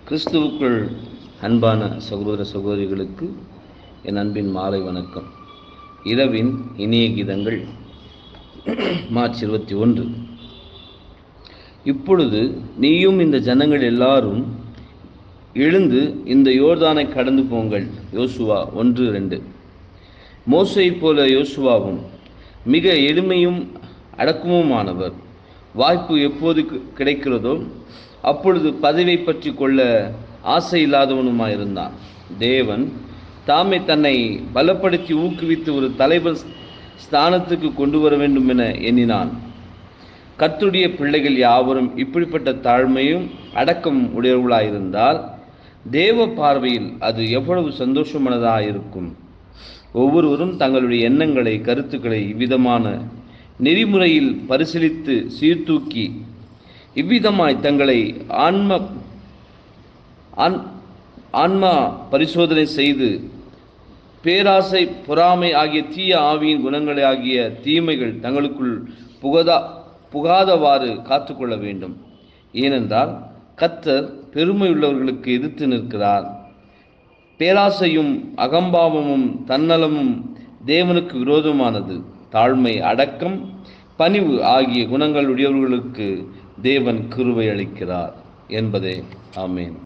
கிறிஸ்துவுக்குள் அன்பான சகோதர சகோதரிகளுக்கு என் அன்பின் மாலை வணக்கம் இரவின் இனிய கீதங்கள் மார்ச் இருபத்தி ஒன்று இப்பொழுது நீயும் இந்த ஜனங்கள் எல்லாரும் எழுந்து இந்த யோர்தானை கடந்து போங்கள் யோசுவா ஒன்று ரெண்டு மோசைப் போல யோசுவாவும் மிக எளிமையும் அடக்கமுமானவர் வாய்ப்பு எப்போது கி- கிடைக்கிறதோ அப்பொழுது பதவியை பற்றி கொள்ள ஆசை இல்லாதவனுமாயிருந்தான் தேவன் தாமே தன்னை பலப்படுத்தி ஊக்குவித்து ஒரு தலைவர் ஸ்தானத்துக்கு கொண்டு வர வேண்டும் என எண்ணினான் கர்த்தருடைய பிள்ளைகள் யாவரும் இப்படிப்பட்ட தாழ்மையும் அடக்கம் உடையவர்களாயிருந்தால் தேவ பார்வையில் அது எவ்வளவு சந்தோஷமானதாயிருக்கும் ஒவ்வொருவரும் தங்களுடைய எண்ணங்களை கருத்துக்களை இவ்விதமான நெறிமுறையில் பரிசீலித்து சீர்தூக்கி இவ்விதமாய் தங்களை ஆன்ம ஆன் ஆன்மா பரிசோதனை செய்து பேராசை பொறாமை ஆகிய தீய ஆவியின் குணங்களை ஆகிய தீமைகள் தங்களுக்குள் புகதா புகாதவாறு காத்துக்கொள்ள வேண்டும் ஏனென்றால் கத்தர் பெருமையுள்ளவர்களுக்கு எதிர்த்து நிற்கிறார் பேராசையும் அகம்பாவமும் தன்னலமும் தேவனுக்கு விரோதமானது தாழ்மை அடக்கம் பணிவு ஆகிய குணங்களுடையவர்களுக்கு தேவன் கிருபை அளிக்கிறார் என்பதே ஆமேன்